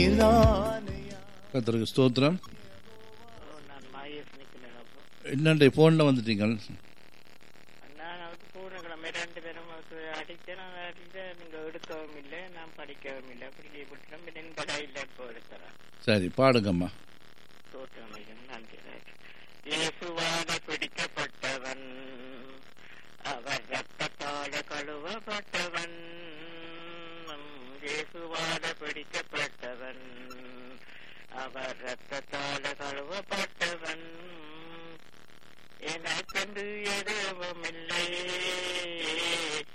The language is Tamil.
கத்தருக்கு ஸ்தோத்திரம் நான் மாயஸ் நிக்கிறேன் அப்போ என்னண்டே ஃபோனில் வந்துட்டீங்க நான் அவருக்கு பூனக்கிழமை ரெண்டு பேரும் அவருக்கு அடித்தேன் நான் அடித்தேன் நீங்க எடுக்கவும் இல்லை நான் படிக்கவும் இல்லை அப்படி விட்டுறோம் என் கடையில் இப்போ எடுக்கிறேன் சரி பாடுங்கம்மா தோற்றம் நன்றி இயேசுவால பிடிக்கப்பட்டவன் அவர் ரத்தத்தால கழுவப்பட்டவன் இயேசுவால பிடிக்கப்பட்டவன் அவர் ரத்தத்தால கழுவப்பட்டவன் எனக்கென்று எதுவும் இல்லை